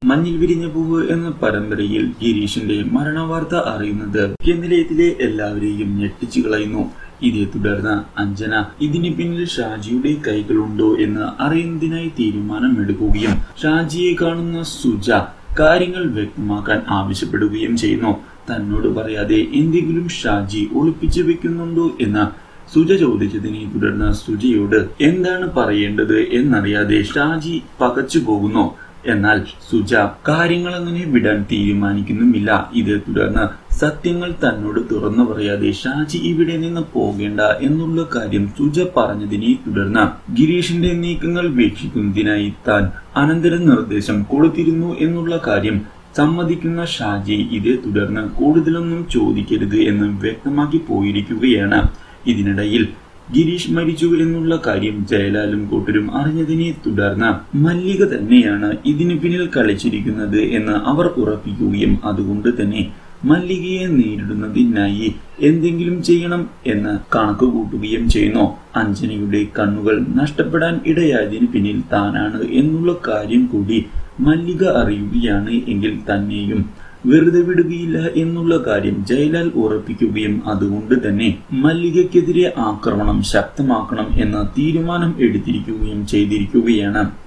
മഞ്ഞിൽ വിരിഞ്ഞ പൂവ് എന്ന പരമ്പരയിൽ ഗിരീഷിന്റെ മരണവാർത്ത അറിയുന്നത് നിലയത്തിലെ എല്ലാവരെയും ഞെട്ടിച്ചു കളയുന്നു ഇതേ തുടർന്ന് അഞ്ജന ഇതിന് പിന്നിൽ ഷാജിയുടെ കൈകളുണ്ടോ എന്ന് അറിയുന്നതിനായി തീരുമാനമെടുക്കുകയും ഷാജിയെ കാണുന്ന സുജ കാര്യങ്ങൾ വ്യക്തമാക്കാൻ ആവശ്യപ്പെടുകയും ചെയ്യുന്നു തന്നോട് പറയാതെ എന്തെങ്കിലും ഷാജി ഒളിപ്പിച്ചു വെക്കുന്നുണ്ടോ എന്ന് സുജ ചോദിച്ചതിനെ തുടർന്ന് സുജയോട് എന്താണ് പറയേണ്ടത് എന്നറിയാതെ ഷാജി പകച്ചു പോകുന്നു എന്നാൽ സുജ കാര്യങ്ങൾ അങ്ങനെ വിടാൻ തീരുമാനിക്കുന്നുമില്ല ഇതേ തുടർന്ന് സത്യങ്ങൾ തന്നോട് തുറന്നു പറയാതെ ഷാജി ഇവിടെ നിന്ന് പോകേണ്ട എന്നുള്ള കാര്യം സുജ പറഞ്ഞതിനെ തുടർന്ന് ഗിരീഷിന്റെ നീക്കങ്ങൾ വീക്ഷിക്കുന്നതിനായി താൻ അനന്തര നിർദ്ദേശം കൊടുത്തിരുന്നു എന്നുള്ള കാര്യം സമ്മതിക്കുന്ന ഷാജി ഇതേ തുടർന്ന് കൂടുതലൊന്നും ചോദിക്കരുത് എന്ന് വ്യക്തമാക്കി പോയിരിക്കുകയാണ് ഇതിനിടയിൽ ഗിരീഷ് മരിച്ചു എന്നുള്ള കാര്യം ജയലാലും കൂട്ടരും അറിഞ്ഞതിനെ തുടർന്ന് മല്ലിക തന്നെയാണ് ഇതിനു പിന്നിൽ കളിച്ചിരിക്കുന്നത് എന്ന് അവർ ഉറപ്പിക്കുകയും അതുകൊണ്ട് തന്നെ മല്ലികയെ നേരിടുന്നതിനായി എന്തെങ്കിലും ചെയ്യണം എന്ന് കണക്ക് കൂട്ടുകയും ചെയ്യുന്നു അഞ്ജനയുടെ കണ്ണുകൾ നഷ്ടപ്പെടാൻ ഇടയായതിനു പിന്നിൽ താനാണ് എന്നുള്ള കാര്യം കൂടി മല്ലിക അറിയുകയാണ് എങ്കിൽ തന്നെയും വെറുതെ വിടുകയില്ല എന്നുള്ള കാര്യം ജയലാൽ ഉറപ്പിക്കുകയും അതുകൊണ്ട് തന്നെ മല്ലികയ്ക്കെതിരെ ആക്രമണം ശക്തമാക്കണം എന്ന തീരുമാനം എടുത്തിരിക്കുകയും ചെയ്തിരിക്കുകയാണ്